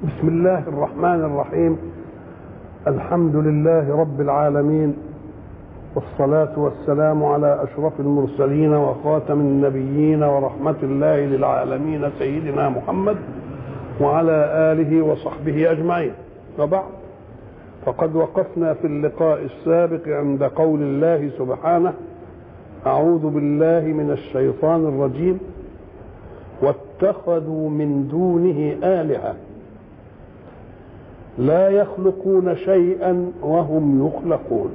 بسم الله الرحمن الرحيم الحمد لله رب العالمين والصلاة والسلام على أشرف المرسلين وخاتم النبيين ورحمة الله للعالمين سيدنا محمد وعلى آله وصحبه أجمعين وبعد فقد وقفنا في اللقاء السابق عند قول الله سبحانه أعوذ بالله من الشيطان الرجيم واتخذوا من دونه آلهة لا يخلقون شيئا وهم يخلقون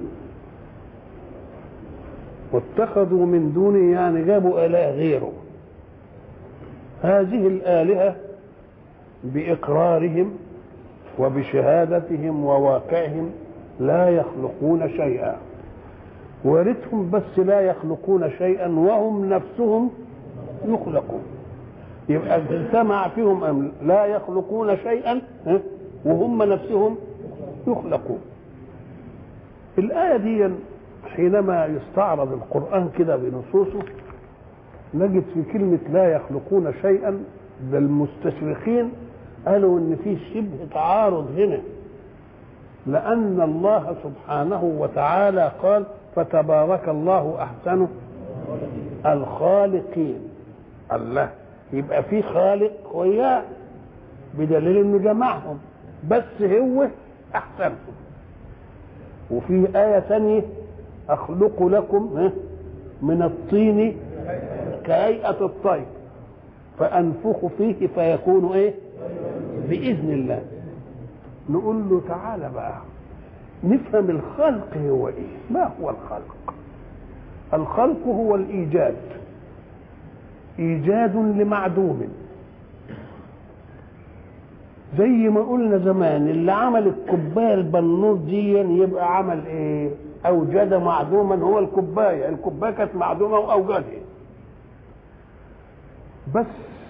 واتخذوا من دونه يعني جابوا إله غيره هذه الآلهة بإقرارهم وبشهادتهم وواقعهم لا يخلقون شيئا ورثهم بس لا يخلقون شيئا وهم نفسهم يخلقون يبقى اجتمع فيهم أم لا يخلقون شيئا وهم نفسهم يخلقون الآية دي حينما يستعرض القرآن كده بنصوصه نجد في كلمة لا يخلقون شيئا ده المستشرقين قالوا ان في شبه تعارض هنا لأن الله سبحانه وتعالى قال فتبارك الله أحسن الخالقين الله يبقى في خالق وياه بدليل انه جمعهم بس هو احسنهم وفي آية ثانية أخلق لكم من الطين كهيئة الطير فأنفخ فيه فيكون إيه؟ بإذن الله نقول له تعالى بقى نفهم الخلق هو إيه؟ ما هو الخلق؟ الخلق هو الإيجاد إيجاد لمعدوم زي ما قلنا زمان اللي عمل الكوبايه البنوط دي يبقى عمل ايه اوجد معدوما هو الكوبايه الكوبايه كانت معدومه واوجدها بس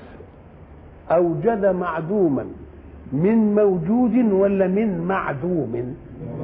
اوجد معدوما من موجود ولا من معدوم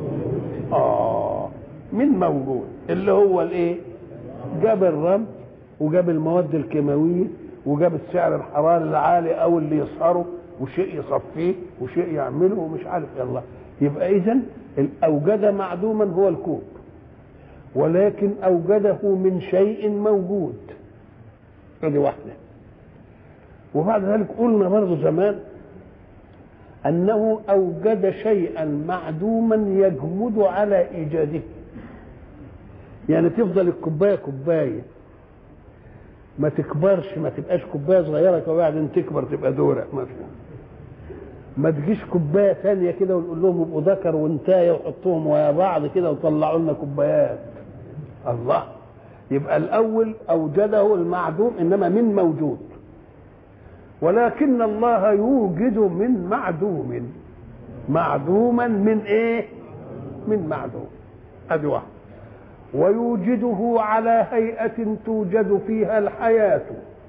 اه من موجود اللي هو الايه جاب الرمل وجاب المواد الكيماويه وجاب السعر الحراري العالي او اللي يسهره وشيء يصفيه وشيء يعمله ومش عارف ايه الله يبقى اذا اوجد معدوما هو الكون ولكن اوجده من شيء موجود ادي واحده وبعد ذلك قلنا برضه زمان انه اوجد شيئا معدوما يجمد على ايجاده يعني تفضل الكوبايه كوبايه ما تكبرش ما تبقاش كوبايه صغيره وبعدين تكبر تبقى دورق مثلا ما تجيش كوبايه ثانيه كده ونقول لهم ابقوا ذكر وانتايه وحطوهم ويا بعض كده وطلعوا لنا كوبايات الله يبقى الاول اوجده المعدوم انما من موجود ولكن الله يوجد من معدوم معدوما من ايه من معدوم ادي واحد ويوجده على هيئة توجد فيها الحياة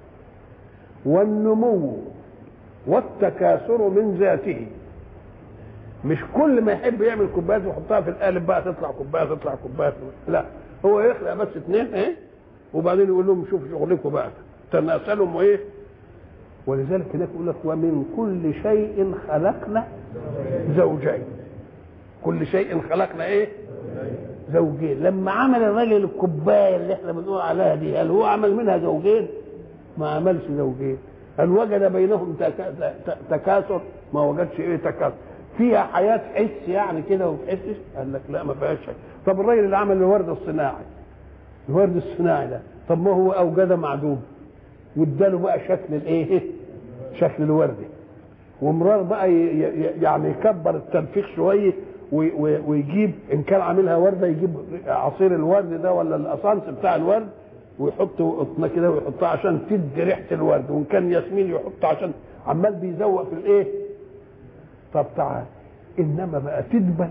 والنمو والتكاثر من ذاته مش كل ما يحب يعمل كوبايات ويحطها في القالب بقى تطلع كوبايه تطلع كوبايه لا هو يخلق بس اثنين ايه وبعدين يقول لهم شوفوا شغلكم بقى تناسلهم وايه ولذلك هناك يقول لك ومن كل شيء خلقنا زوجين كل شيء خلقنا ايه زوجين لما عمل الراجل الكوبايه اللي احنا بنقول عليها دي هل هو عمل منها زوجين ما عملش زوجين هل وجد بينهم تكاثر ما وجدش ايه تكاثر فيها حياه حس يعني كده وما تحسش قال لك لا ما فيهاش شيء طب الراجل اللي عمل الورد الصناعي الورد الصناعي ده طب ما هو اوجد معدوم واداله بقى شكل الايه شكل الورده ومرار بقى يعني يكبر التنفيخ شويه ويجيب ان كان عاملها ورده يجيب عصير الورد ده ولا الاسانس بتاع الورد ويحط قطنه كده ويحطها عشان تدي ريحه الورد وان كان ياسمين يحط عشان عمال بيزوق في الايه طب تعال انما بقى تدبل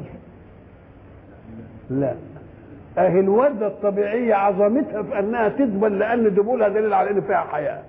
لا اهي الورده الطبيعيه عظمتها في انها تدبل لان دبولها دليل على ان فيها حياه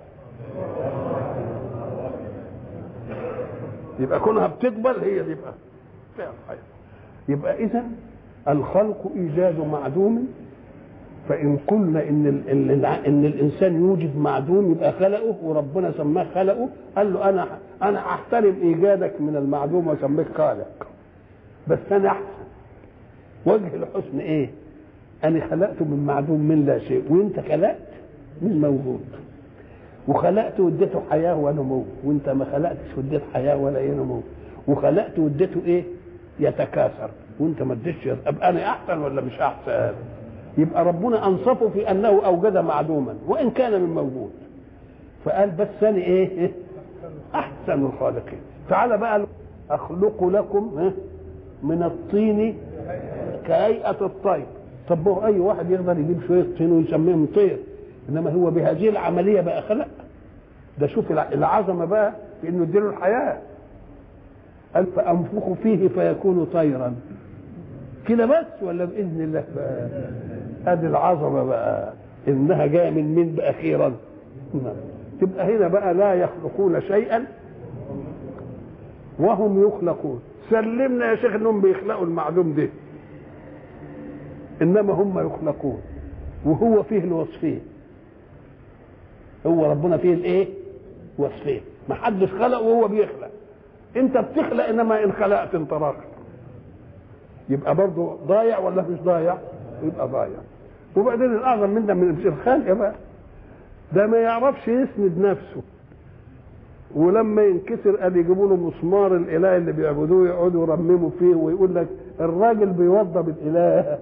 يبقى كونها بتدبل هي دي بقى فيها حياه يبقى اذا الخلق ايجاد معدوم فان قلنا ان ال ال ال ان الانسان يوجد معدوم يبقى خلقه وربنا سماه خلقه قال له انا انا احترم ايجادك من المعدوم واسميك خالق بس انا احسن وجه الحسن ايه انا خلقته من معدوم من لا شيء وانت خلقت من موجود وخلقت واديته حياه ونمو وانت ما خلقتش واديت حياه ولا ايه نمو وخلقت واديته ايه يتكاثر وانت ما اديتش ابقى انا احسن ولا مش احسن يبقى ربنا انصفه في انه اوجد معدوما وان كان من موجود فقال بس انا ايه احسن الخالقين تعالى بقى اخلق لكم من الطين كهيئه الطير طب هو اي واحد يقدر يجيب شويه طين ويسميهم طير انما هو بهذه العمليه بقى خلق ده شوف العظمه بقى في انه يديله الحياه قال فانفخ فيه فيكون طيرا كده بس ولا باذن الله بقى ادي العظمه بقى انها جايه من مين بقى اخيرا تبقى هنا بقى لا يخلقون شيئا وهم يخلقون سلمنا يا شيخ انهم بيخلقوا المعلوم ده انما هم يخلقون وهو فيه الوصفين هو ربنا فيه الايه وصفين ما حدش خلق وهو بيخلق انت بتخلق انما ان خلقت انت راخر يبقى برضه ضايع ولا مش ضايع يبقى ضايع وبعدين الاعظم من ده من الخلق بقى ده ما يعرفش يسند نفسه ولما ينكسر قال يجيبوا له مسمار الاله اللي بيعبدوه يقعدوا يرمموا فيه ويقول لك الراجل بيوضب الاله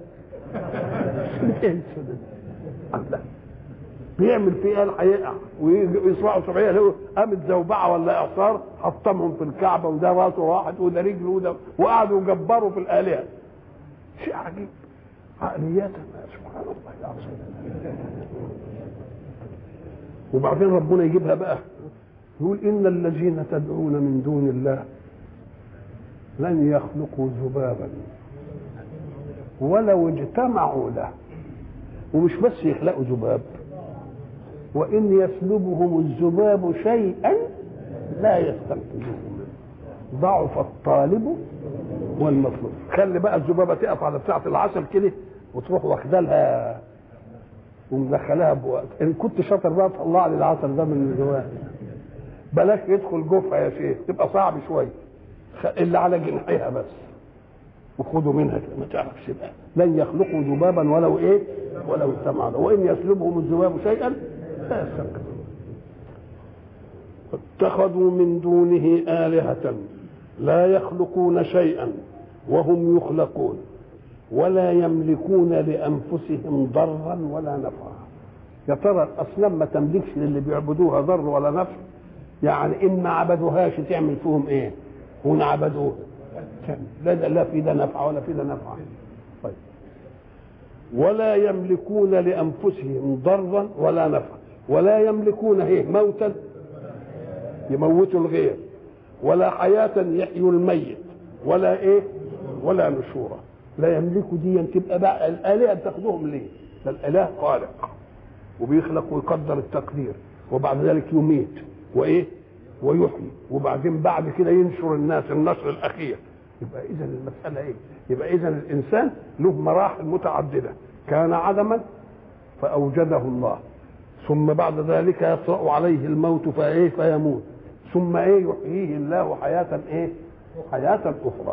الله بيعمل فيه قال هيقع ويصبحوا سبعيه له قامت زوبعه ولا اعصار حطمهم في الكعبه وده راسه واحد وده رجله وده وقعدوا يجبروا في الالهه شيء عجيب عقليات سبحان الله العظيم وبعدين ربنا يجيبها بقى يقول ان الذين تدعون من دون الله لن يخلقوا ذبابا ولو اجتمعوا له ومش بس يخلقوا ذباب وإن يسلبهم الذباب شيئا لا يستنقذوه منه ضعف الطالب والمطلوب خلي بقى الذبابه تقف على بتاعه العسل كده وتروح واخده لها ومدخلاها بوقت ان كنت شاطر بقى طلع لي العسل ده من جواه بلاش يدخل جوفها يا شيخ تبقى صعب شويه اللي على جناحها بس وخذوا منها كده ما تعرفش بقى لن يخلقوا ذبابا ولو ايه ولو اجتمعوا وان يسلبهم الذباب شيئا لا يستنقذون اتخذوا من دونه آلهة لا يخلقون شيئا وهم يخلقون ولا يملكون لأنفسهم ضرا ولا نفعا يا ترى الأصنام ما تملكش للي بيعبدوها ضر ولا نفع يعني إن ما عبدوهاش تعمل فيهم إيه وإن عبدوها لا لا في ده نفع ولا في ده نفع طيب ولا يملكون لأنفسهم ضرا ولا نفعا ولا يملكون ايه موتا يموتوا الغير ولا حياة يحيوا الميت ولا ايه ولا نشورا لا يملكوا دي تبقى بقى الآلهة تاخذوهم ليه؟ ده الإله خالق وبيخلق ويقدر التقدير وبعد ذلك يميت وايه؟ ويحيي وبعدين بعد كده ينشر الناس النشر الأخير يبقى إذا المسألة إيه؟ يبقى إذا الإنسان له مراحل متعددة كان عدما فأوجده الله ثم بعد ذلك يطرأ عليه الموت فايه فيموت ثم ايه يحييه الله حياة ايه حياة أخرى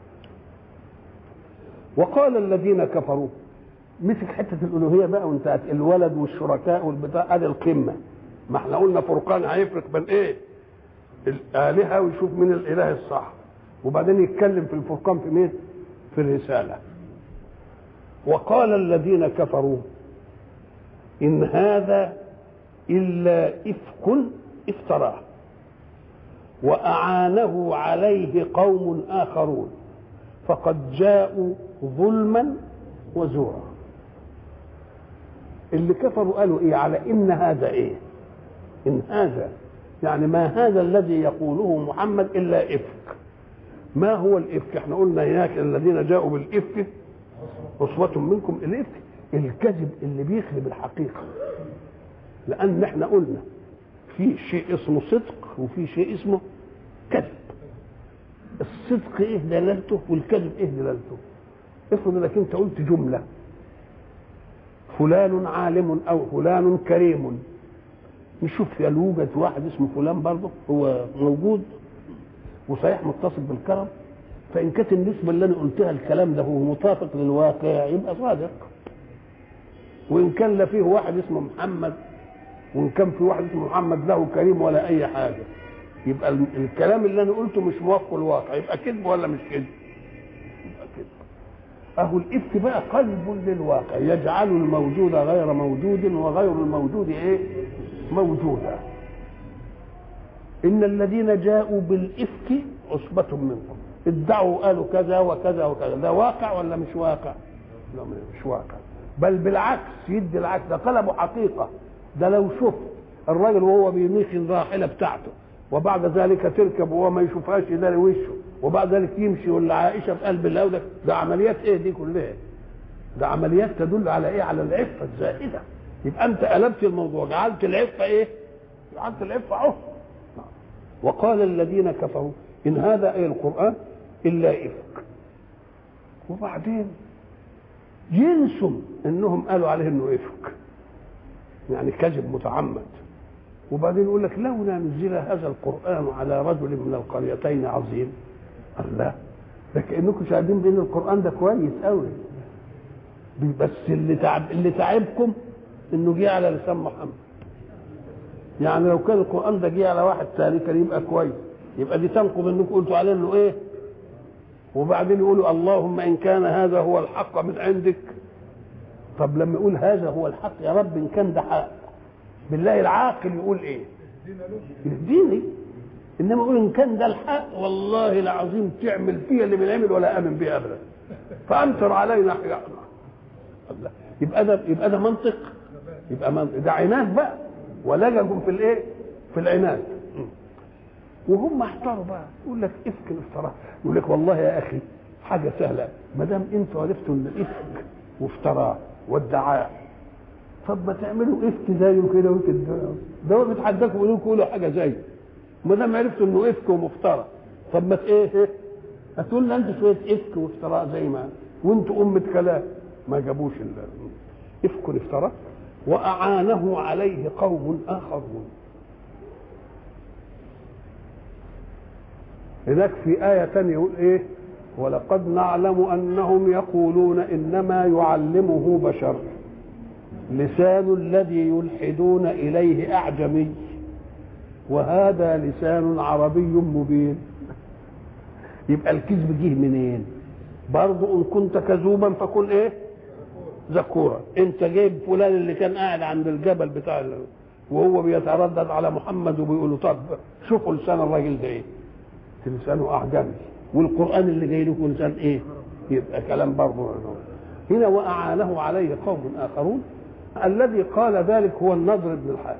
وقال الذين كفروا مسك حتة الألوهية بقى وانتهت الولد والشركاء والبتاع ادي القمة ما احنا قلنا فرقان هيفرق بين ايه الآلهة ويشوف مين الإله الصح وبعدين يتكلم في الفرقان في مين في الرسالة وقال الذين كفروا إن هذا إلا إفك افتراه وأعانه عليه قوم آخرون فقد جاءوا ظلما وزورا اللي كفروا قالوا ايه على ان هذا ايه ان هذا يعني ما هذا الذي يقوله محمد الا افك ما هو الافك احنا قلنا هناك الذين جاءوا بالافك عصبة منكم الافك الكذب اللي بيخرب الحقيقه لان احنا قلنا في شيء اسمه صدق وفي شيء اسمه كذب الصدق ايه دلالته والكذب ايه دلالته افرض انك انت قلت جمله فلان عالم او فلان كريم نشوف هل يوجد واحد اسمه فلان برضه هو موجود وصحيح متصل بالكرم فان كانت النسبه اللي انا قلتها الكلام ده هو مطابق للواقع يبقى صادق وان كان لا فيه واحد اسمه محمد وان كان في واحد اسمه محمد له كريم ولا اي حاجه يبقى ال- الكلام اللي انا قلته مش موافق الواقع يبقى كذب ولا مش كذب يبقى كذب اهو الافك بقى قلب للواقع يجعل الموجود غير موجود وغير الموجود ايه موجودا ان الذين جاءوا بالافك عصبة منكم ادعوا قالوا كذا وكذا وكذا ده واقع ولا مش واقع لا مش واقع بل بالعكس يدي العكس ده قلبه حقيقة ده لو شفت الراجل وهو بينيخ الراحلة بتاعته وبعد ذلك تركب وهو ما يشوفهاش يداري وشه وبعد ذلك يمشي ولا عائشة في قلب الله ده, ده عمليات ايه دي كلها ده عمليات تدل على ايه على العفة الزائدة يبقى انت قلبت الموضوع جعلت العفة ايه جعلت العفة اهو وقال الذين كفروا ان هذا ايه القرآن الا افك وبعدين ينسوا انهم قالوا عليه انه افك يعني كذب متعمد وبعدين يقول لك لولا نزل هذا القران على رجل من القريتين عظيم الله ده كانكم شاهدين بان القران ده كويس قوي بس اللي تعب اللي تعبكم انه جه على لسان محمد يعني لو كان القران ده جه على واحد ثاني كان يبقى كويس يبقى دي تنقض انكم قلتوا عليه انه ايه وبعدين يقولوا اللهم ان كان هذا هو الحق من عندك طب لما يقول هذا هو الحق يا رب ان كان ده حق بالله العاقل يقول ايه يهديني انما يقول ان كان ده الحق والله العظيم تعمل فيها اللي بنعمل ولا امن بيه ابدا فامطر علينا حجارة الله يبقى ده يبقى ده منطق يبقى منطق ده عناد بقى ولججوا في الايه في العناد وهم احتاروا بقى يقول لك افك الافتراء يقول لك والله يا اخي حاجه سهله ما دام انتوا عرفتوا ان افك وافتراء وادعاء طب ما تعملوا افك زيه كده وكده ده هو بيتحداكم يقولوا لكم قولوا حاجه زيه ما دام عرفتوا انه افك ومفترى طب ما ايه ايه هتقول لنا انتوا شويه افك وافتراء زي ما وانتوا امه كلام ما جابوش ال- افك افتراء واعانه عليه قوم اخرون هناك في آية تانية يقول إيه ولقد نعلم أنهم يقولون إنما يعلمه بشر لسان الذي يلحدون إليه أعجمي وهذا لسان عربي مبين يبقى الكذب جه منين برضه إن كنت كذوبا فكن إيه ذكورا انت جايب فلان اللي كان قاعد عند الجبل بتاع ال- وهو بيتردد على محمد وبيقول له طب شوفوا لسان الراجل ده ايه لسانه اعجمي والقران اللي جاي له لسان ايه يبقى كلام برضه هنا واعانه عليه قوم اخرون الذي قال ذلك هو النضر بن الحارث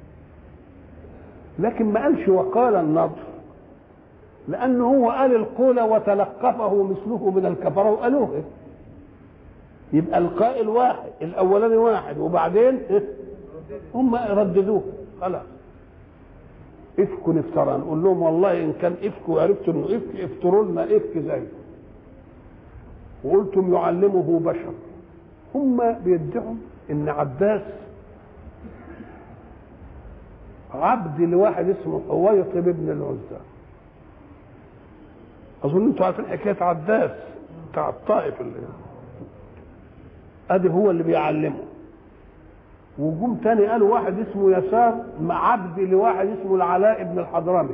لكن ما قالش وقال النضر لانه هو قال القول وتلقفه مثله من الكفره وقالوه يبقى القائل واحد الاولاني واحد وبعدين هم رددوه خلاص افك افترى نقول لهم والله ان كان افك وعرفتوا انه افك افتروا لنا افك زيه وقلتم يعلمه بشر هم بيدعوا ان عباس عبد لواحد اسمه حويطب بن العزى اظن انتوا عارفين حكايه عباس بتاع الطائف اللي ادي هو اللي بيعلمه وجم تاني قالوا واحد اسمه يسار مع عبد لواحد اسمه العلاء بن الحضرمي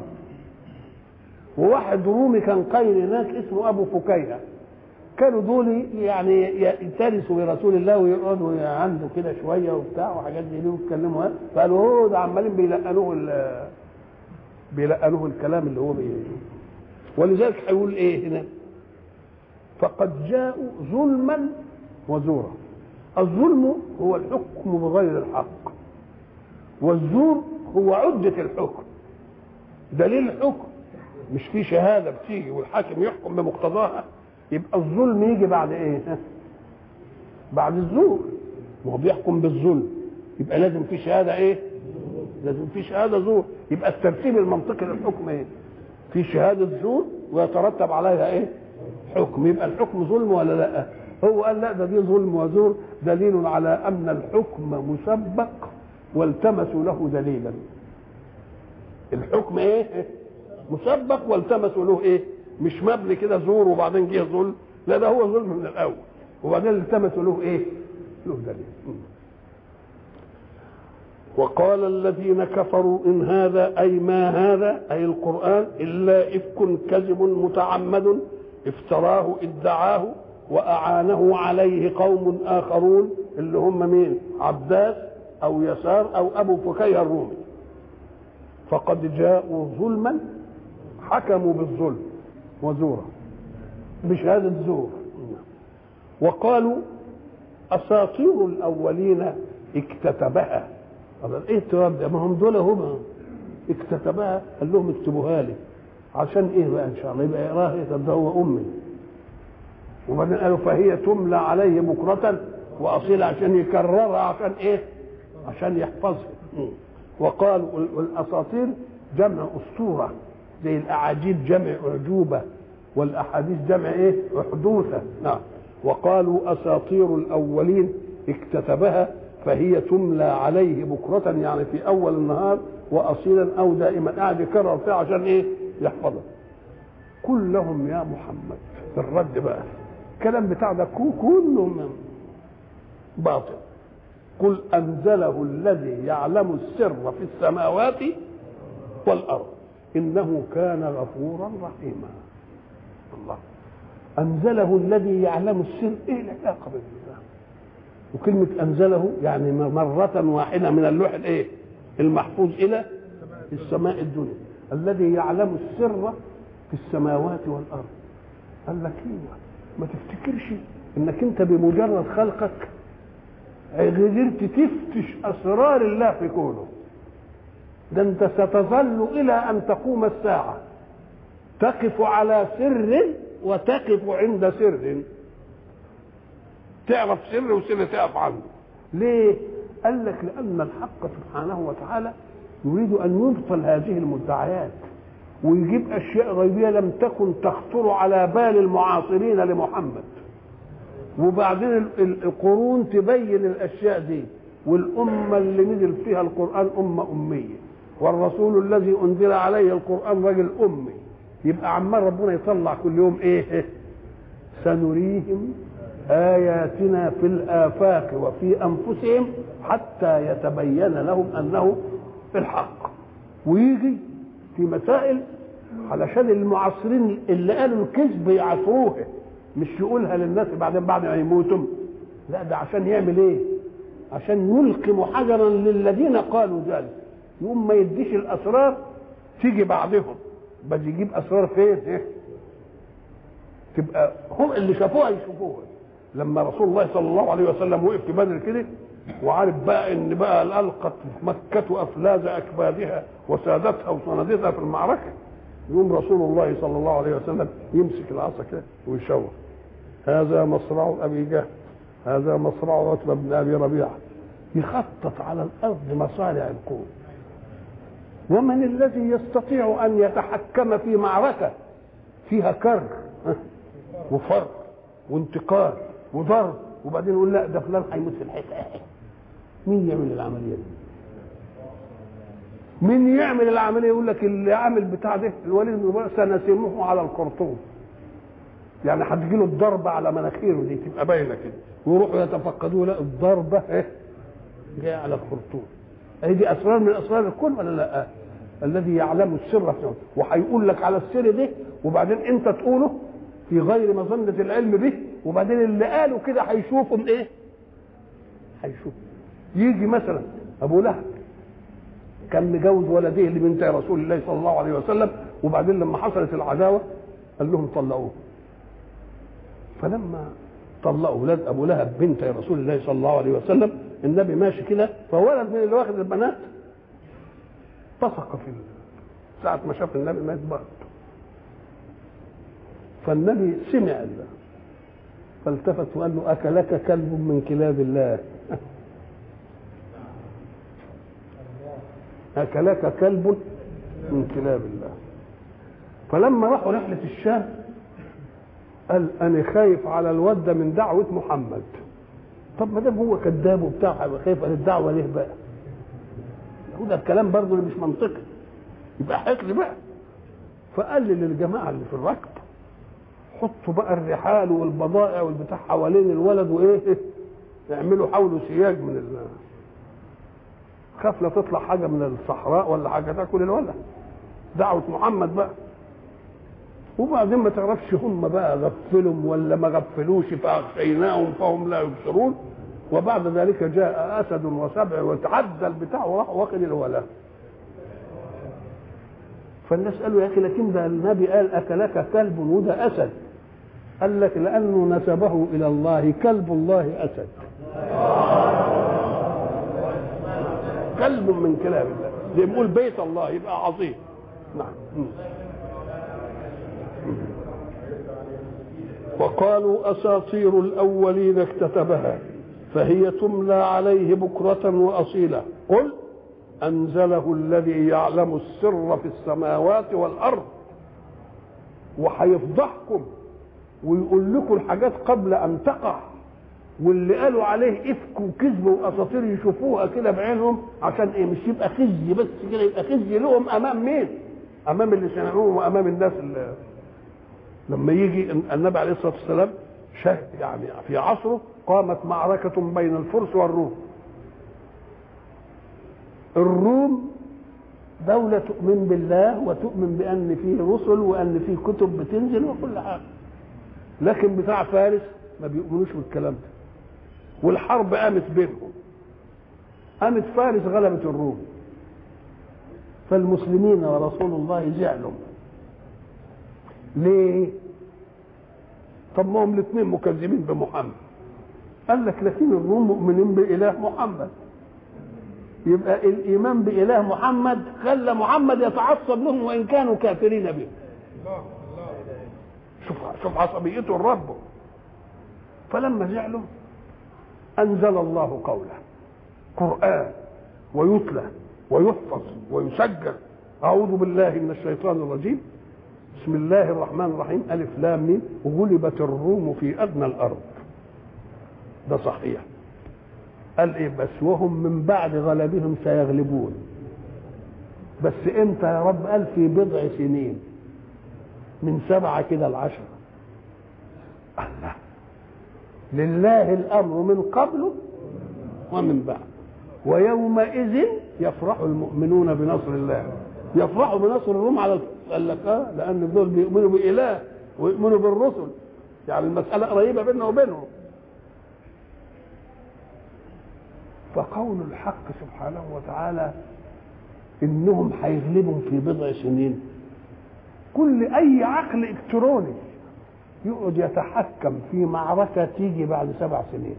وواحد رومي كان قايل هناك اسمه ابو فكيهه كانوا دول يعني يترسوا برسول الله ويقعدوا عنده كده شويه وبتاع وحاجات زي دي ويتكلموا فقالوا هو ده عمالين بيلقنوه ال- بيلقنوه الكلام اللي هو بي ولذلك هيقول ايه هنا فقد جاءوا ظلما وزورا الظلم هو الحكم بغير الحق والزور هو عدة الحكم دليل الحكم مش في شهادة بتيجي والحاكم يحكم بمقتضاها يبقى الظلم يجي بعد ايه بعد الزور ما هو بيحكم بالظلم يبقى لازم في شهادة ايه لازم في شهادة زور يبقى الترتيب المنطقي للحكم ايه في شهادة زور ويترتب عليها ايه حكم يبقى الحكم ظلم ولا لا هو قال لا ده دي ظلم وزور دليل على ان الحكم مسبق والتمسوا له دليلا الحكم ايه مسبق والتمسوا له ايه مش مبني كده زور وبعدين جه ظلم لا ده هو ظلم من الاول وبعدين التمسوا له ايه له دليل وقال الذين كفروا ان هذا اي ما هذا اي القران الا افك كذب متعمد افتراه ادعاه واعانه عليه قوم اخرون اللي هم مين عباس او يسار او ابو فكيه الرومي فقد جاءوا ظلما حكموا بالظلم وزورا بشهاده زور وقالوا اساطير الاولين اكتتبها طب ايه التراب ده ما هم دول هم اكتتبها قال لهم اكتبوها لي عشان ايه بقى ان شاء الله يبقى يقراها ايه طب ده هو امي وبعدين قالوا فهي تملى عليه بكرة وأصيل عشان يكررها عشان إيه؟ عشان يحفظها وقالوا والأساطير جمع أسطورة زي الأعاجيب جمع أعجوبة والأحاديث جمع إيه؟ أحدوثة نعم وقالوا أساطير الأولين اكتتبها فهي تملى عليه بكرة يعني في أول النهار وأصيلا أو دائما قاعد يكرر فيها عشان إيه؟ يحفظها قل لهم يا محمد في الرد بقى الكلام بتاع ده كله من باطل قل انزله الذي يعلم السر في السماوات والارض انه كان غفورا رحيما الله انزله الذي يعلم السر ايه العلاقه بالله وكلمه انزله يعني مره واحده من اللوح الايه المحفوظ الى السماء الدنيا الذي يعلم السر في السماوات والارض قال لك ايوه ما تفتكرش انك انت بمجرد خلقك قدرت تفتش اسرار الله في كونه ده انت ستظل الى ان تقوم الساعه تقف على سر وتقف عند سر تعرف سر وسر تقف عنه ليه قال لك لان الحق سبحانه وتعالى يريد ان يبطل هذه المدعيات ويجيب اشياء غيبيه لم تكن تخطر على بال المعاصرين لمحمد وبعدين القرون تبين الاشياء دي والامه اللي نزل فيها القران امه اميه والرسول الذي انزل عليه القران رجل امي يبقى عمال ربنا يطلع كل يوم ايه سنريهم اياتنا في الافاق وفي انفسهم حتى يتبين لهم انه الحق ويجي في مسائل علشان المعاصرين اللي قالوا الكذب يعصروها مش يقولها للناس بعدين بعد ما يموتوا لا ده عشان يعمل ايه عشان يلقم حجرا للذين قالوا ذلك يقوم ما يديش الاسرار تيجي بعدهم بس يجيب اسرار فين ايه تبقى هم اللي شافوها يشوفوها لما رسول الله صلى الله عليه وسلم وقف في بدر كده وعارف بقى ان بقى القت مكه افلاز اكبادها وسادتها وصنادتها في المعركه يقوم رسول الله صلى الله عليه وسلم يمسك العصا كده ويشاور هذا مصرع ابي جهل هذا مصرع عتبه بن ابي ربيعه يخطط على الارض مصارع القوم ومن الذي يستطيع ان يتحكم في معركه فيها كر وفر وانتقال وضرب وبعدين يقول لا ده فلان هيموت في الحته مين يعمل العمليه دي؟ مين يعمل العمليه يقول لك اللي عامل بتاع ده الوليد بن مبارك سنسمه على الخرطوم يعني هتجي له الضربه على مناخيره دي تبقى باينه كده ويروحوا يتفقدوا لا الضربه ايه جايه على الخرطوم هي دي اسرار من اسرار الكون ولا لا؟ الذي يعلم السر في وهيقول لك على السر ده وبعدين انت تقوله في غير مظنه العلم به وبعدين اللي قالوا كده هيشوفهم ايه؟ هيشوفوا يجي مثلا ابو لهب كان مجوز ولده لبنت رسول الله صلى الله عليه وسلم وبعدين لما حصلت العداوه قال لهم طلقوه فلما طلقوا اولاد ابو لهب بنت رسول الله صلى الله عليه وسلم النبي ماشي كده فولد من اللي واخد البنات طفق في ساعة ما شاف النبي مات برضه فالنبي سمع الله فالتفت وقال له أكلك كلب من كلاب الله أكلك كلب من كلاب الله فلما راحوا رحلة الشام قال انا خايف على الواد ده من دعوه محمد طب ما دام هو كذاب وبتاع خايف على الدعوه ليه بقى؟ هو ده الكلام برضه اللي مش منطقي يبقى حقل بقى فقال للجماعه اللي في الركب حطوا بقى الرحال والبضائع والبتاع حوالين الولد وايه يعملوا حوله سياج من ال خاف لا تطلع حاجه من الصحراء ولا حاجه تاكل الولد دعوه محمد بقى وبعدين ما تعرفش هم بقى غفلهم ولا ما غفلوش فاغشيناهم فهم لا يبصرون وبعد ذلك جاء اسد وسبع وتعدى البتاع وراح واخد الولد فالناس قالوا يا اخي لكن ده النبي قال اكلك كلب وده اسد قال لك لانه نسبه الى الله كلب الله اسد كلب من كلاب الله زي ما يقول بيت الله يبقى عظيم نعم وقالوا اساطير الاولين اكتتبها فهي تملى عليه بكره واصيلا قل انزله الذي يعلم السر في السماوات والارض وهيفضحكم ويقول لكم الحاجات قبل ان تقع واللي قالوا عليه افك وكذب واساطير يشوفوها كده بعينهم عشان ايه مش يبقى خزي بس كده يبقى خزي لهم امام مين؟ امام اللي سمعوهم وامام الناس اللي لما يجي النبي عليه الصلاه والسلام شهد يعني في عصره قامت معركه بين الفرس والروم الروم دولة تؤمن بالله وتؤمن بأن فيه رسل وأن فيه كتب بتنزل وكل حاجة لكن بتاع فارس ما بيؤمنوش بالكلام ده والحرب قامت بينهم قامت فارس غلبت الروم فالمسلمين ورسول الله زعلوا ليه طب ما هم الاثنين مكذبين بمحمد قال لك لكن الروم مؤمنين بإله محمد يبقى الإيمان بإله محمد خلى محمد يتعصب لهم وإن كانوا كافرين به شوف شوف عصبيته الرب فلما زعلوا أنزل الله قوله قرآن ويتلى ويحفظ ويسجل أعوذ بالله من الشيطان الرجيم بسم الله الرحمن الرحيم ألف لام ميم غلبت الروم في أدنى الأرض ده صحيح قال إيه بس وهم من بعد غلبهم سيغلبون بس امتى يا رب قال في بضع سنين من سبعة كده العشرة الله لله الأمر من قبل ومن بعد ويومئذ يفرح المؤمنون بنصر الله يفرحوا بنصر الروم على قال لك اه لان دول بيؤمنوا باله ويؤمنوا بالرسل يعني المساله قريبه بيننا وبينهم فقول الحق سبحانه وتعالى انهم هيغلبوا في بضع سنين كل اي عقل الكتروني يقعد يتحكم في معركه تيجي بعد سبع سنين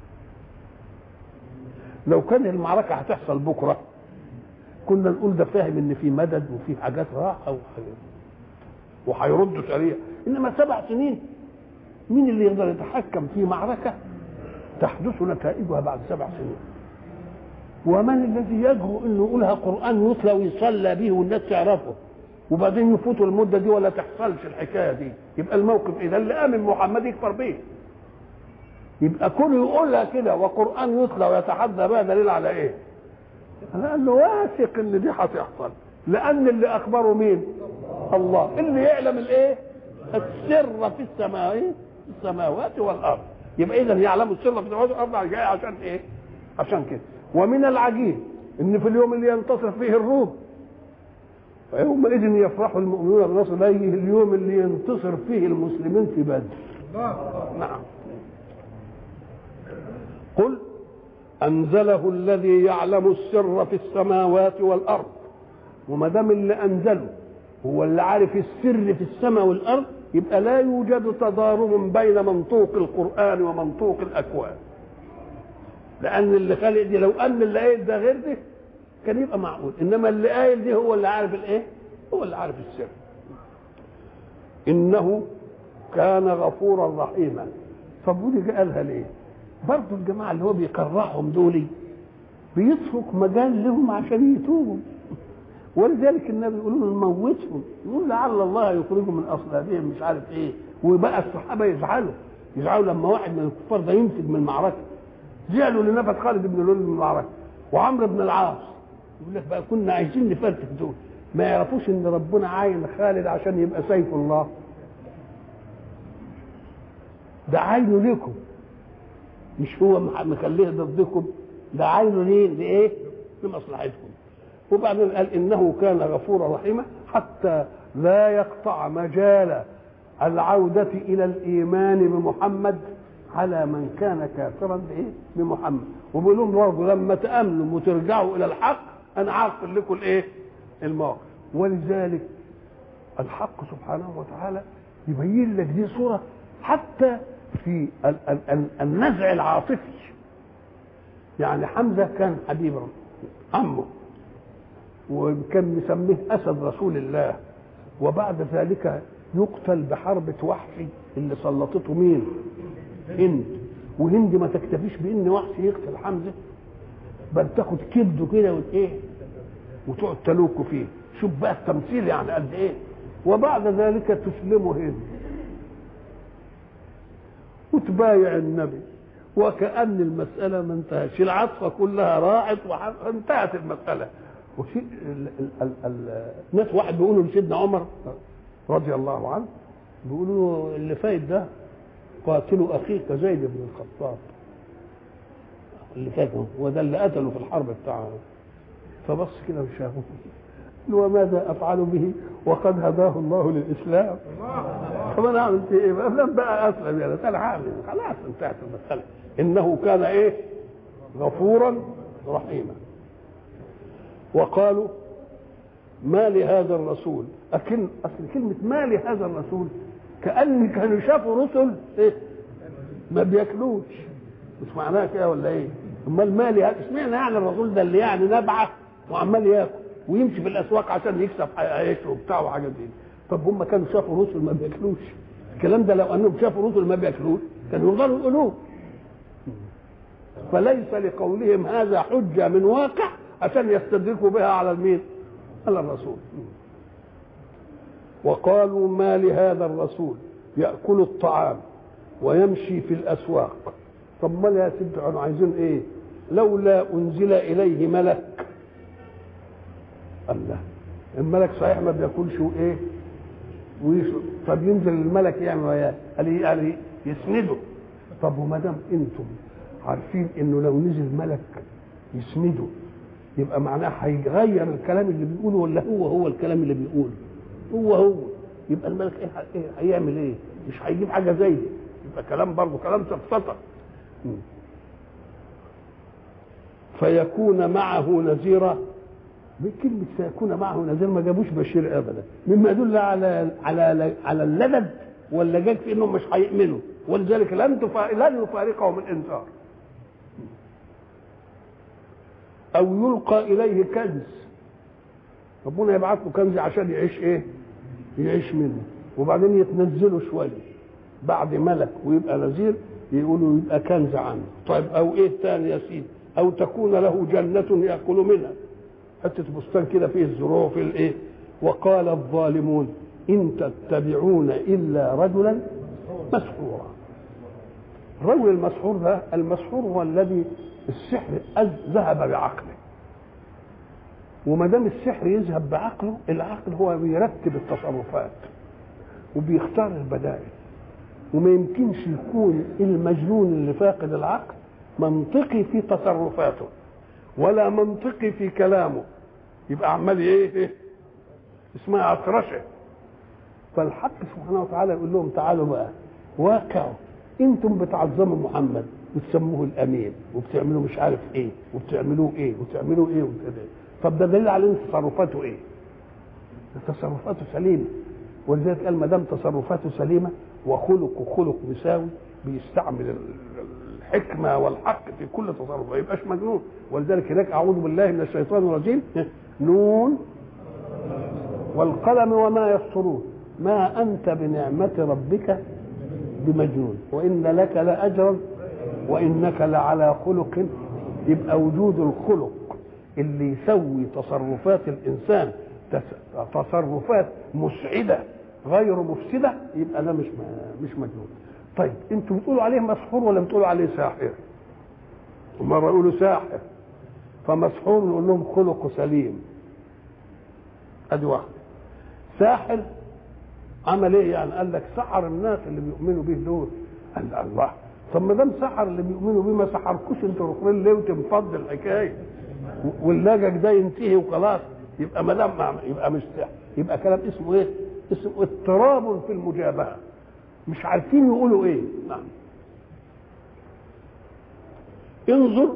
لو كان المعركه هتحصل بكره كنا نقول ده فاهم ان في مدد وفي حاجات راحه وهيردوا سريع انما سبع سنين مين اللي يقدر يتحكم في معركه تحدث نتائجها بعد سبع سنين ومن الذي يجرؤ انه يقولها قران يتلى ويصلى به والناس تعرفه وبعدين يفوتوا المده دي ولا تحصلش الحكايه دي يبقى الموقف اذا اللي امن محمد يكفر به يبقى كل يقولها كده وقران يتلى ويتحدى بها دليل على ايه؟ لانه واثق ان دي هتحصل لان اللي اخبره مين؟ الله اللي يعلم الايه؟ السر في السماء في السماوات والارض يبقى اذا يعلم السر في السماوات والارض جاي عشان ايه؟ عشان كده ومن العجيب ان في اليوم اللي ينتصر فيه الروم يومئذ يفرح المؤمنون بنصر الله اليوم اللي ينتصر فيه المسلمين في بدر نعم قل انزله الذي يعلم السر في السماوات والارض وما دام اللي انزله هو اللي عارف السر في السماء والارض يبقى لا يوجد تضارب بين منطوق القران ومنطوق الاكوان لان اللي خالق دي لو ان اللي قايل ده غير ده كان يبقى معقول انما اللي قايل دي هو اللي عارف الايه هو اللي عارف السر انه كان غفورا رحيما فبودي قالها ليه برضه الجماعه اللي هو بيكرههم دول بيترك مجال لهم عشان يتوبوا ولذلك النبي يقول لهم نموتهم يقول لعل الله يخرجهم من اصلابهم مش عارف ايه وبقى الصحابه يزعلوا يزعلوا لما واحد من الكفار ده ينفد من المعركه زعلوا اللي نفد خالد بن الوليد من المعركه وعمرو بن العاص يقول لك بقى كنا عايزين نفرتك دول ما يعرفوش ان ربنا عاين خالد عشان يبقى سيف الله ده عينه لكم مش هو مخليه ضدكم ده عينه ليه لايه لمصلحتكم وبعدين قال انه كان غفورا رحيما حتى لا يقطع مجال العودة إلى الإيمان بمحمد على من كان كافرا بإيه؟ بمحمد وبيقول لهم برضه لما تأمنوا وترجعوا إلى الحق أنا هغفر لكم الإيه؟ المواقف ولذلك الحق سبحانه وتعالى يبين لك دي صورة حتى في ال- ال- ال- النزع العاطفي يعني حمزة كان حبيب عمه وكان مسميه أسد رسول الله وبعد ذلك يقتل بحربة وحشي اللي سلطته مين هند وهند ما تكتفيش بان وحشي يقتل حمزه بل تاخد كبده كده وايه وتقعد تلوكه فيه شوف بقى التمثيل يعني قد ايه وبعد ذلك تسلمه هند وتبايع النبي وكأن المسألة ما انتهتش العطفة كلها راحت وانتهت المسألة وشيء ال- ال- ال- ال- الناس واحد بيقولوا لسيدنا عمر رضي الله عنه بيقولوا له اللي فايت ده قاتل اخيك زيد بن الخطاب اللي فات هو ده اللي قتله في الحرب بتاعه فبص كده وشافه قال وماذا افعل به وقد هداه الله للاسلام طب انا اعمل فيه ايه بقى لم بقى اسلم يعني انا هعمل خلاص انتهت المساله انه كان ايه غفورا رحيما وقالوا ما لهذا الرسول أكن أصل كلمة ما لهذا الرسول كأن كانوا شافوا رسل إيه ما بياكلوش مش معناها كده ولا إيه أمال ما لهذا اشمعنى يعني الرسول ده اللي يعني نبعة وعمال ياكل ويمشي في الأسواق عشان يكسب عيشه وبتاع وحاجات دي طب هم كانوا شافوا رسل ما بياكلوش الكلام ده لو أنهم شافوا رسل ما بياكلوش كانوا يفضلوا يقولوه فليس لقولهم هذا حجة من واقع عشان يستدركوا بها على المين؟ على الرسول وقالوا ما لهذا الرسول يأكل الطعام ويمشي في الأسواق طب ما يا سيدي احنا عايزين ايه لولا أنزل إليه ملك الله الملك صحيح ما بياكلش وايه ويشرب طب ينزل الملك يعمل ايه قال لي قال يسنده طب وما دام انتم عارفين انه لو نزل ملك يسنده يبقى معناه هيغير الكلام اللي بيقوله ولا هو هو الكلام اللي بيقوله هو هو يبقى الملك ايه إيه هيعمل ايه مش هيجيب حاجه زي دي يبقى كلام برضه كلام سفسطه فيكون معه نذيرا بكلمة سيكون معه نذير ما جابوش بشير ابدا مما يدل على على على اللدد ولا جاك في انهم مش هيؤمنوا ولذلك لن تفا... لن يفارقهم الانذار او يلقى اليه كنز ربنا يبعث له كنز عشان يعيش ايه يعيش منه وبعدين يتنزلوا شويه بعد ملك ويبقى نذير يقولوا يبقى كنز عنه طيب او ايه تاني يا سيدي او تكون له جنه ياكل منها حته بستان كده فيه الزروع في الايه وقال الظالمون ان تتبعون الا رجلا مسحورا الرجل المسحور ده المسحور هو الذي السحر ذهب بعقله وما دام السحر يذهب بعقله العقل هو بيرتب التصرفات وبيختار البدائل وما يمكنش يكون المجنون اللي فاقد العقل منطقي في تصرفاته ولا منطقي في كلامه يبقى عمال ايه ايه اسمها عطرشه فالحق سبحانه وتعالى يقول لهم تعالوا بقى واقعوا انتم بتعظموا محمد وتسموه الامين وبتعملوا مش عارف ايه وبتعملوه ايه وبتعملوا ايه وكده طب ده دليل على ان تصرفاته ايه؟ تصرفاته سليمه ولذلك قال ما دام تصرفاته سليمه وخلقه خلق مساوي بيستعمل الحكمه والحق في كل تصرف ما يبقاش مجنون ولذلك هناك اعوذ بالله من الشيطان الرجيم نون والقلم وما يسطرون ما انت بنعمه ربك بمجنون وان لك لاجرا وانك لعلى خلق يبقى وجود الخلق اللي يسوي تصرفات الانسان تصرفات مسعده غير مفسده يبقى ده مش مش مجنون طيب انتوا بتقولوا عليه مسحور ولا بتقولوا عليه ساحر ومره يقولوا ساحر فمسحور نقول لهم خلقه سليم ادي واحده ساحر عمل ايه يعني قال لك سحر الناس اللي بيؤمنوا به دول قال الله طب ما دام سحر اللي بيؤمنوا بيه ما سحركوش انتوا الاخرين ليه وتنفض الحكايه واللجج ده ينتهي وخلاص يبقى ما دام يبقى مش سحر يبقى كلام اسمه ايه؟ اسمه اضطراب في المجابهه مش عارفين يقولوا ايه نعم انظر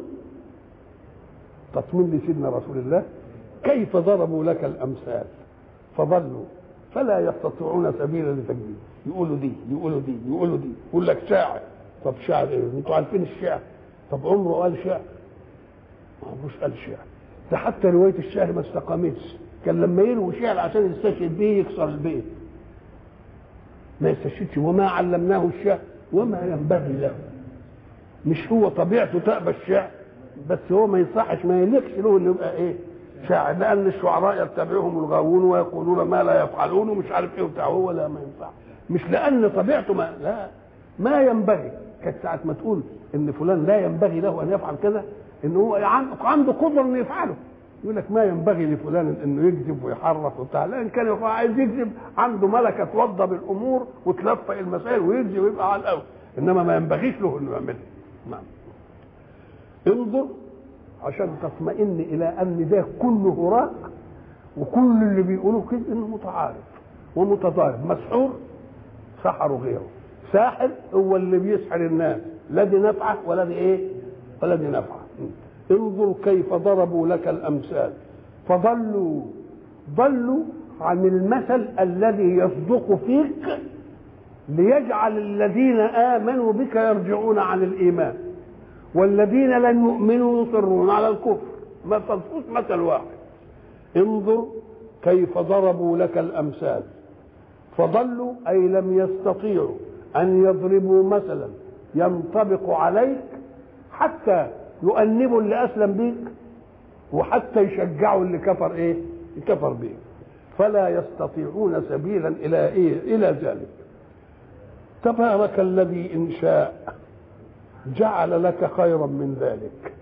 تطمين لسيدنا رسول الله كيف ضربوا لك الامثال فضلوا فلا يستطيعون سبيلا لتجديد يقولوا دي يقولوا دي يقولوا دي يقول لك شاعر طب شاعر ايه انتوا عارفين الشعر طب عمره قال شعر ما عمروش قال شعر ده حتى روايه الشعر ما استقامتش كان لما يروي شعر عشان يستشهد به يكسر البيت ما يستشهدش وما علمناه الشعر وما ينبغي له مش هو طبيعته تأبى الشعر بس هو ما يصحش ما يليقش له انه يبقى ايه شاعر لان الشعراء يتبعهم الغاوون ويقولون ما لا يفعلون ومش عارف ايه وبتاع هو لا ما ينفع مش لان طبيعته ما لا ما ينبغي كانت ساعه ما تقول ان فلان لا ينبغي له ان يفعل كذا ان هو عنده قدره انه يفعله يقول لك ما ينبغي لفلان انه يكذب ويحرف وبتاع لان كان هو عايز يكذب عنده ملكه توضب الامور وتلفق المسائل ويكذب ويبقى على الاول انما ما ينبغيش له انه يعملها نعم انظر عشان تطمئن الى ان ده كله هراء وكل اللي بيقولوه كده انه متعارف ومتضارب مسحور سحروا غيره ساحر هو اللي بيسحر الناس لا دي نفعه ولا دي ايه ولا دي نفعه انظر كيف ضربوا لك الامثال فضلوا ضلوا عن المثل الذي يصدق فيك ليجعل الذين امنوا بك يرجعون عن الايمان والذين لم يؤمنوا يصرون على الكفر ما تصدقوش مثل واحد انظر كيف ضربوا لك الامثال فضلوا اي لم يستطيعوا ان يضربوا مثلا ينطبق عليك حتى يؤنبوا اللي اسلم بيك وحتى يشجعوا اللي كفر ايه كفر بيك فلا يستطيعون سبيلا الى ايه الى ذلك تبارك الذي ان شاء جعل لك خيرا من ذلك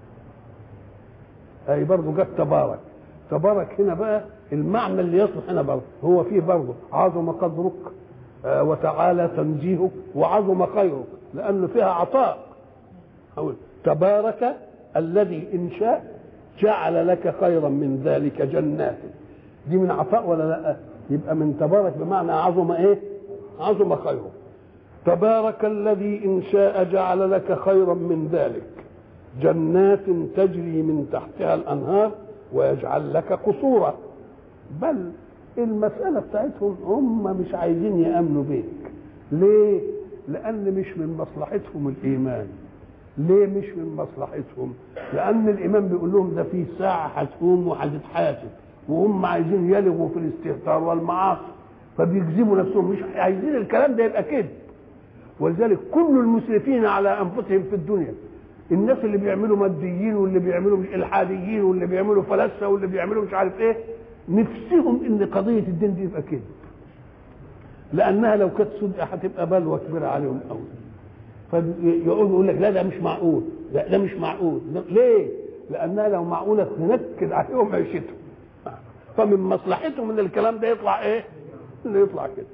اي برضه جت تبارك تبارك هنا بقى المعنى اللي يصلح هنا برضه هو فيه برضه عظم قدرك آه وتعالى تنزيهك وعظم خيرك لانه فيها عطاء أقول تبارك الذي ان شاء جعل لك خيرا من ذلك جنات دي من عطاء ولا لا يبقى من تبارك بمعنى عظم ايه عظم خيره تبارك الذي ان شاء جعل لك خيرا من ذلك جنات تجري من تحتها الانهار ويجعل لك قصورا بل المسألة بتاعتهم هم مش عايزين يأمنوا بيك ليه؟ لأن مش من مصلحتهم الإيمان ليه مش من مصلحتهم؟ لأن الإيمان بيقول لهم ده في ساعة هتقوم وهتتحاسب وهم عايزين يلغوا في الاستهتار والمعاصي فبيجذبوا نفسهم مش عايزين الكلام ده يبقى كده ولذلك كل المسرفين على انفسهم في الدنيا الناس اللي بيعملوا ماديين واللي بيعملوا مش الحاديين واللي بيعملوا فلاسفه واللي بيعملوا مش عارف ايه نفسهم ان قضيه الدين دي يبقى كده لانها لو كانت صدقه هتبقى بلوى كبيره عليهم قوي فيقعدوا يقول لك لا ده مش معقول لا ده مش معقول ليه؟ لانها لو معقوله تنكد عليهم عيشتهم فمن مصلحتهم ان الكلام ده يطلع ايه؟ اللي يطلع كده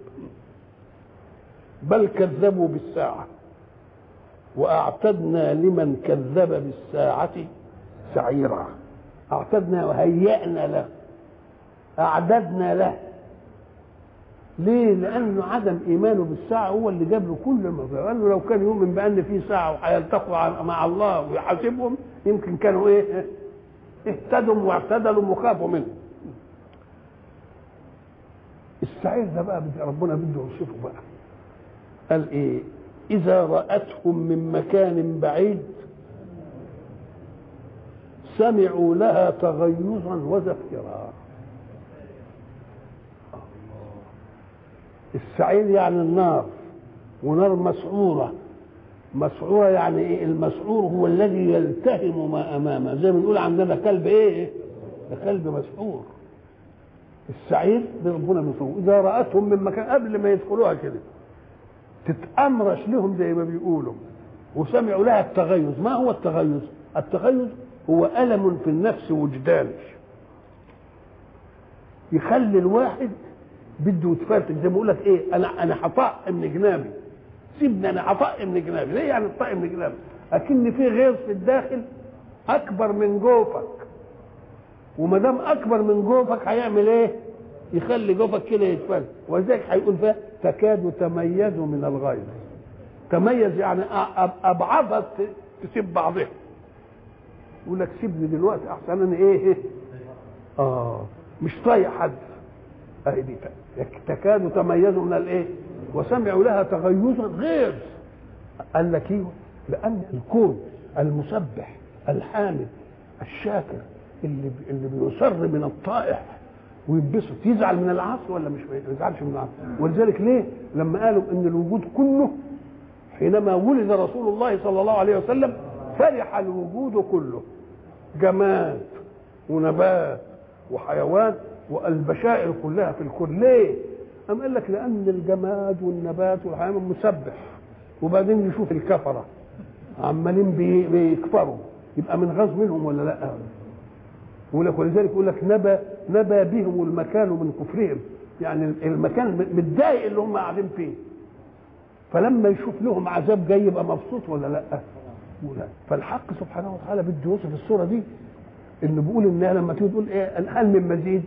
بل كذبوا بالساعه واعتدنا لمن كذب بالساعه سعيرا اعتدنا وهيأنا له اعددنا له ليه؟ لأنه عدم إيمانه بالساعة هو اللي جاب له كل المصير، لأنه لو كان يؤمن بأن في ساعة وهيلتقوا مع الله ويحاسبهم يمكن كانوا إيه؟ اهتدوا واعتدلوا وخافوا منه. السعير ده بقى ربنا بده يوصفه بقى. قال إيه؟ إذا رأتهم من مكان بعيد سمعوا لها تغيظا وزفيرا. السعير يعني النار ونار مسعورة مسعورة يعني ايه المسعور هو الذي يلتهم ما امامه زي ما بنقول عندنا كلب ايه ده كلب مسعور السعير ده ربنا مسعور اذا رأتهم من مكان قبل ما يدخلوها كده تتأمرش لهم زي ما بيقولوا وسمعوا لها التغيظ ما هو التغيظ التغيظ هو ألم في النفس وجداني يخلي الواحد بده يتفرتك زي ما بقول لك ايه انا انا هطق من جنابي سيبني انا هطق من جنابي ليه يعني الطق من جنابي اكن في غيظ في الداخل اكبر من جوفك وما دام اكبر من جوفك هيعمل ايه يخلي جوفك كده يتفرد ولذلك هيقول فيها تكاد تميز من الغيظ تميز يعني ابعضها تسيب بعضها يقول لك سيبني دلوقتي احسن انا ايه اه مش طايق حد اهي دي تكاد تميز من الايه وسمعوا لها تغيظا غير قال لك ايوه لان الكون المسبح الحامد الشاكر اللي اللي بيصر من الطائع وينبسط يزعل من العصر ولا مش ما يزعلش من العصر ولذلك ليه لما قالوا ان الوجود كله حينما ولد رسول الله صلى الله عليه وسلم فرح الوجود كله جماد ونبات وحيوان والبشائر كلها في الكون ليه؟ أم قال لك لأن الجماد والنبات والحيوان مسبح وبعدين نشوف الكفرة عمالين بيكفروا يبقى من غاز منهم ولا لا؟ يقول لك ولذلك يقول لك نبى نبى بهم المكان من كفرهم يعني المكان متضايق اللي هم قاعدين فيه فلما يشوف لهم عذاب جاي يبقى مبسوط ولا لا؟ ولا فالحق سبحانه وتعالى بده يوصف الصوره دي انه بيقول انها لما تيجي تقول ايه هل من مزيد؟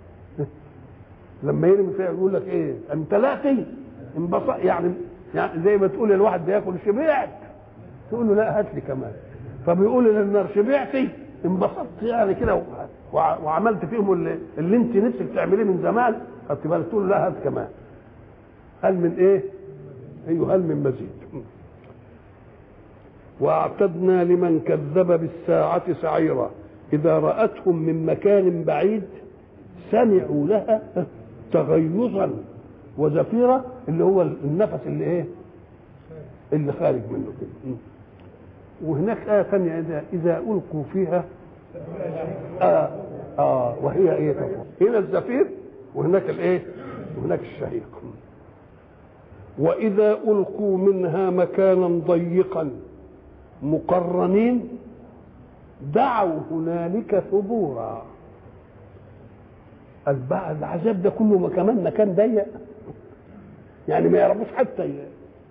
لما يرمي فيها يقول لك ايه؟ امتلأتي انبسط يعني يعني زي ما تقول الواحد بياكل شبعت تقول له لا هات لي كمان فبيقول للنار شبعتي انبسطت يعني كده وعملت فيهم اللي, اللي انت نفسك تعمليه من زمان خدت بالك تقول له لا هات كمان هل من ايه؟ ايوه هل من مزيد واعتدنا لمن كذب بالساعة سعيرا إذا رأتهم من مكان بعيد سمعوا لها تغيظا وزفيرا اللي هو النفس اللي ايه؟ اللي خارج منه كده وهناك آية ثانية إذا إذا ألقوا فيها آه آه وهي إيه تفور هنا الزفير وهناك الإيه؟ وهناك الشهيق وإذا ألقوا منها مكانا ضيقا مقرنين دعوا هنالك ثبورا البعض العذاب ده كله كمان مكان ضيق يعني ما يعرفوش حتى ي...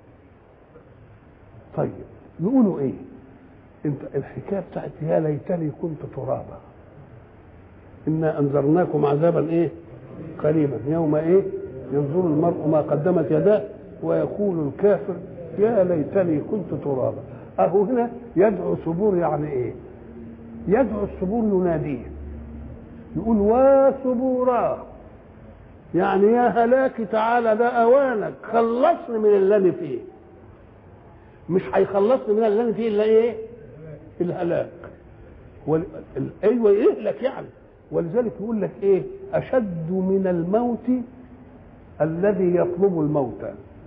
طيب يقولوا ايه انت الحكايه بتاعت يا ليتني كنت ترابا انا انذرناكم عذابا ايه قريبا يوم ايه ينظر المرء ما قدمت يداه ويقول الكافر يا ليتني كنت ترابا اهو هنا يدعو ثبور يعني ايه يدعو الثبور يناديه يقول وثبورا يعني يا هلاك تعالى ده اوانك خلصني من اللي انا فيه مش هيخلصني من اللي انا فيه الا ايه الهلاك وال... ايوه يهلك يعني ولذلك يقول لك ايه اشد من الموت الذي يطلب الموت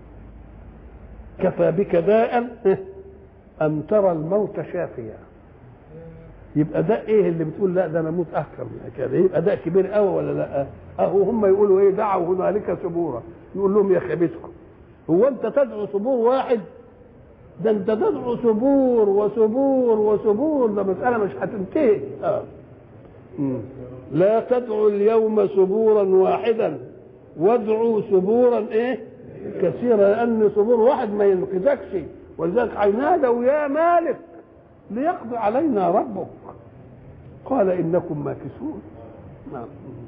كفى بك داء ان ترى الموت شافيا يبقى ده ايه اللي بتقول لا ده انا اموت اكثر من كده يبقى ده كبير قوي ولا لا اهو هم يقولوا ايه دعوا هنالك ثبورا يقول لهم يا خيبتكم هو انت تدعو ثبور واحد ده انت تدعو ثبور وثبور وثبور ده مساله مش هتنتهي اه مم. لا تدعوا اليوم ثبورا واحدا وادعوا ثبورا ايه كثيرا لان ثبور واحد ما ينقذكش ولذلك هينادوا يا مالك ليقضي علينا ربك قال انكم ماكثون نعم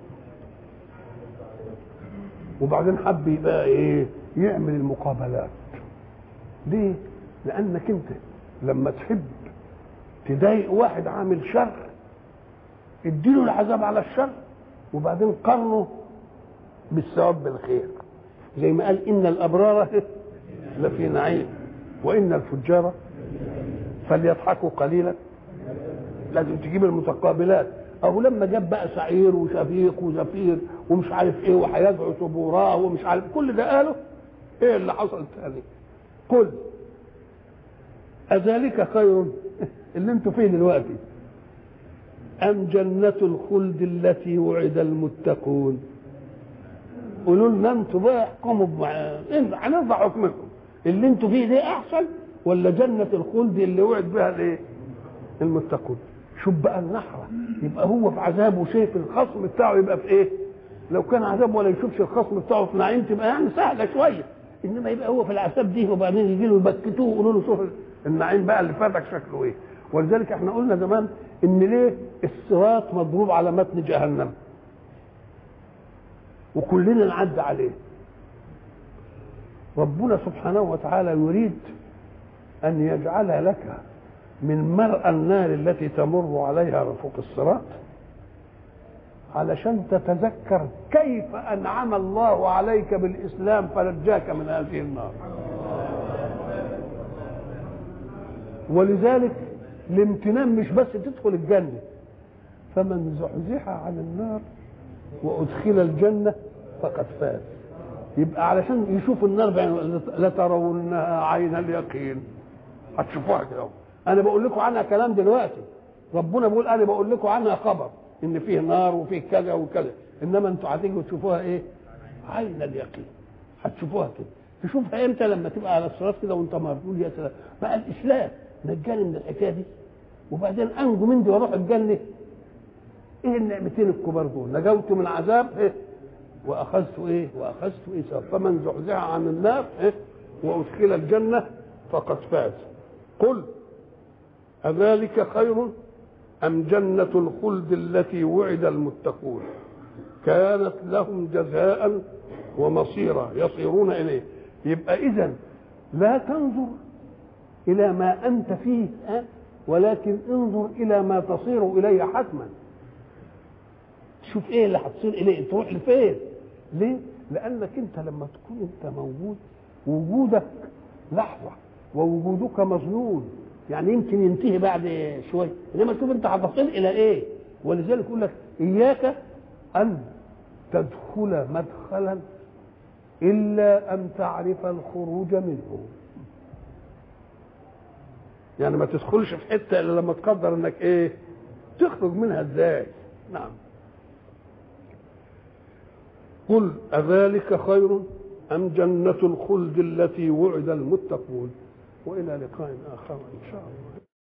وبعدين حب يبقى ايه يعمل المقابلات ليه لانك انت لما تحب تضايق واحد عامل شر اديله العذاب على الشر وبعدين قرنه بالثواب بالخير زي ما قال ان الابرار لفي نعيم وان الفجار فليضحكوا قليلا لازم تجيب المتقابلات اهو لما جاب بقى سعير وشفيق وزفير ومش عارف ايه وهيدعو ثبوراه ومش عارف كل ده قاله ايه اللي حصل تاني قل أذلك خير اللي انتوا فيه دلوقتي أم جنة الخلد التي وعد المتقون قولوا لنا انتوا بقى احكموا هنرضى حكمكم اللي انتوا فيه ده احسن ولا جنه الخلد اللي وعد بها الايه المتقون شوف بقى النحره يبقى هو في عذاب وشايف الخصم بتاعه يبقى في ايه لو كان عذاب ولا يشوفش الخصم بتاعه في نعيم تبقى يعني سهله شويه انما يبقى هو في العذاب دي وبعدين يجي له يبكتوه ويقولوا له شوف النعيم بقى اللي فاتك شكله ايه ولذلك احنا قلنا زمان ان ليه الصراط مضروب على متن جهنم وكلنا نعدي عليه ربنا سبحانه وتعالى يريد ان يجعل لك من مرأى النار التي تمر عليها فوق الصراط علشان تتذكر كيف انعم الله عليك بالاسلام فنجاك من هذه النار ولذلك الامتنان مش بس تدخل الجنه فمن زحزح عن النار وادخل الجنه فقد فاز يبقى علشان يشوفوا النار بعين لترونها عين اليقين هتشوفوها كده انا بقول لكم عنها كلام دلوقتي ربنا بيقول انا بقول لكم عنها خبر ان فيه نار وفيه كذا وكذا انما انتوا هتيجوا تشوفوها ايه عين اليقين هتشوفوها كده تشوفها امتى لما تبقى على الصراط كده وانت مرفوض يا سلام بقى الاسلام نجاني من الحكايه دي وبعدين انجو من دي واروح الجنه ايه النعمتين الكبار دول نجوت من عذاب ايه واخذت ايه واخذت ايه سبب فمن زحزح عن النار ايه وادخل الجنه فقد فاز قل أذلك خير أم جنة الخلد التي وعد المتقون كانت لهم جزاء ومصيرا يصيرون إليه يبقى إذا لا تنظر إلى ما أنت فيه أه؟ ولكن انظر إلى ما تصير إليه حتما شوف إيه اللي هتصير إليه تروح لفين ليه لأنك أنت لما تكون أنت موجود وجودك لحظة ووجودك مظنون يعني يمكن ينتهي بعد شويه انما شوف انت هتصل الى ايه ولذلك يقول لك اياك ان تدخل مدخلا الا ان تعرف الخروج منه يعني ما تدخلش في حته الا لما تقدر انك ايه تخرج منها ازاي نعم قل اذلك خير ام جنه الخلد التي وعد المتقون والى لقاء اخر ان شاء الله